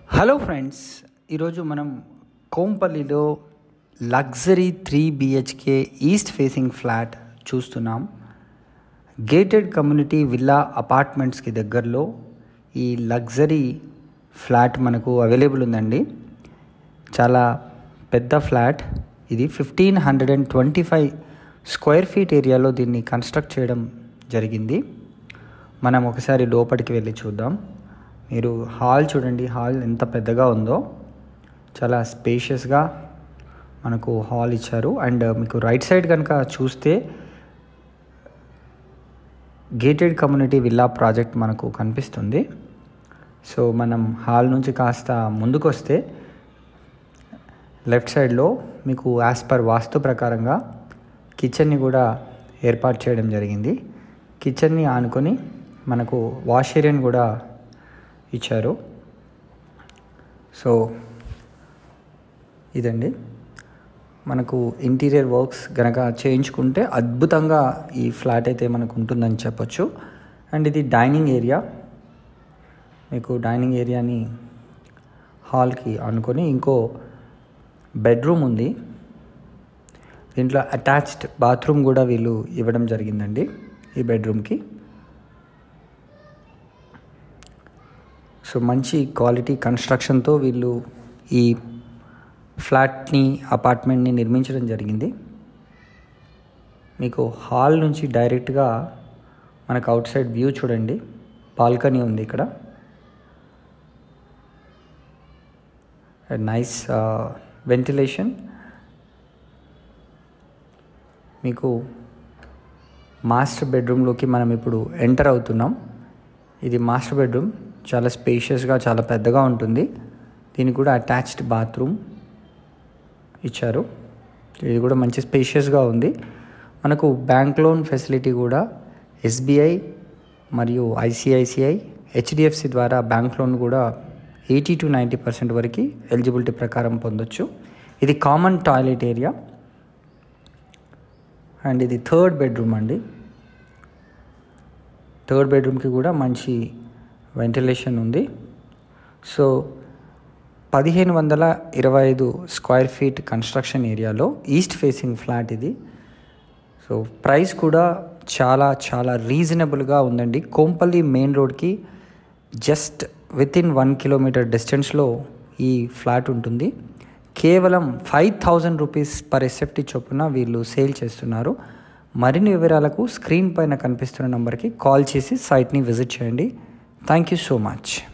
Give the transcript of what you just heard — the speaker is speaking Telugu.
హలో ఫ్రెండ్స్ ఈరోజు మనం కోంపల్లిలో luxury three BHK east facing flat చూస్తున్నాం గేటెడ్ కమ్యూనిటీ విల్లా అపార్ట్మెంట్స్కి దగ్గరలో ఈ లగ్జరీ ఫ్లాట్ మనకు అవైలబుల్ ఉందండి చాలా పెద్ద ఫ్లాట్ ఇది fifteen hundred and twenty five square feet ఏరియాలో దీన్ని కన్స్ట్రక్ట్ చేయడం జరిగింది మనం ఒకసారి లోపలికి వెళ్ళి చూద్దాం మీరు హాల్ చూడండి హాల్ ఎంత పెద్దగా ఉందో చాలా స్పేషియస్గా మనకు హాల్ ఇచ్చారు అండ్ మీకు రైట్ సైడ్ కనుక చూస్తే గేటెడ్ కమ్యూనిటీ విల్లా ప్రాజెక్ట్ మనకు కనిపిస్తుంది సో మనం హాల్ నుంచి కాస్త ముందుకు వస్తే లెఫ్ట్ సైడ్లో మీకు యాజ్ పర్ వాస్తు ప్రకారంగా కిచెన్ని కూడా ఏర్పాటు చేయడం జరిగింది కిచెన్ని ఆనుకొని మనకు వాష్ ఏరియాని కూడా ఇచ్చారు సో ఇదండి మనకు ఇంటీరియర్ వర్క్స్ గనక చేయించుకుంటే అద్భుతంగా ఈ ఫ్లాట్ అయితే మనకు ఉంటుందని చెప్పొచ్చు అండ్ ఇది డైనింగ్ ఏరియా మీకు డైనింగ్ ఏరియాని హాల్కి అనుకొని ఇంకో బెడ్రూమ్ ఉంది దీంట్లో అటాచ్డ్ బాత్రూమ్ కూడా వీళ్ళు ఇవ్వడం జరిగిందండి ఈ బెడ్రూమ్కి సో మంచి క్వాలిటీ కన్స్ట్రక్షన్తో వీళ్ళు ఈ ఫ్లాట్ని అపార్ట్మెంట్ని నిర్మించడం జరిగింది మీకు హాల్ నుంచి డైరెక్ట్గా మనకు అవుట్ సైడ్ వ్యూ చూడండి బాల్కనీ ఉంది ఇక్కడ నైస్ వెంటిలేషన్ మీకు మాస్టర్ బెడ్రూమ్లోకి మనం ఇప్పుడు ఎంటర్ అవుతున్నాం ఇది మాస్టర్ బెడ్రూమ్ చాలా స్పేషియస్గా చాలా పెద్దగా ఉంటుంది దీనికి కూడా అటాచ్డ్ బాత్రూమ్ ఇచ్చారు ఇది కూడా మంచి స్పేషియస్గా ఉంది మనకు బ్యాంక్ లోన్ ఫెసిలిటీ కూడా ఎస్బీఐ మరియు ఐసిఐసిఐ హెచ్డిఎఫ్సి ద్వారా బ్యాంక్ లోన్ కూడా ఎయిటీ టు నైంటీ పర్సెంట్ వరకు ఎలిజిబిలిటీ ప్రకారం పొందొచ్చు ఇది కామన్ టాయిలెట్ ఏరియా అండ్ ఇది థర్డ్ బెడ్రూమ్ అండి థర్డ్ బెడ్రూమ్కి కూడా మంచి వెంటిలేషన్ ఉంది సో పదిహేను వందల ఇరవై ఐదు స్క్వేర్ ఫీట్ కన్స్ట్రక్షన్ ఏరియాలో ఈస్ట్ ఫేసింగ్ ఫ్లాట్ ఇది సో ప్రైస్ కూడా చాలా చాలా రీజనబుల్గా ఉందండి కోంపల్లి మెయిన్ రోడ్కి just within one kilometre డిస్టెన్స్లో ఈ ఫ్లాట్ ఉంటుంది కేవలం five thousand rupees per SFT చొప్పున వీళ్ళు సేల్ చేస్తున్నారు మరిన్ని వివరాలకు స్క్రీన్ పైన కనిపిస్తున్న నంబర్కి కాల్ చేసి సైట్ని విజిట్ చేయండి థ్యాంక్ యూ సో మచ్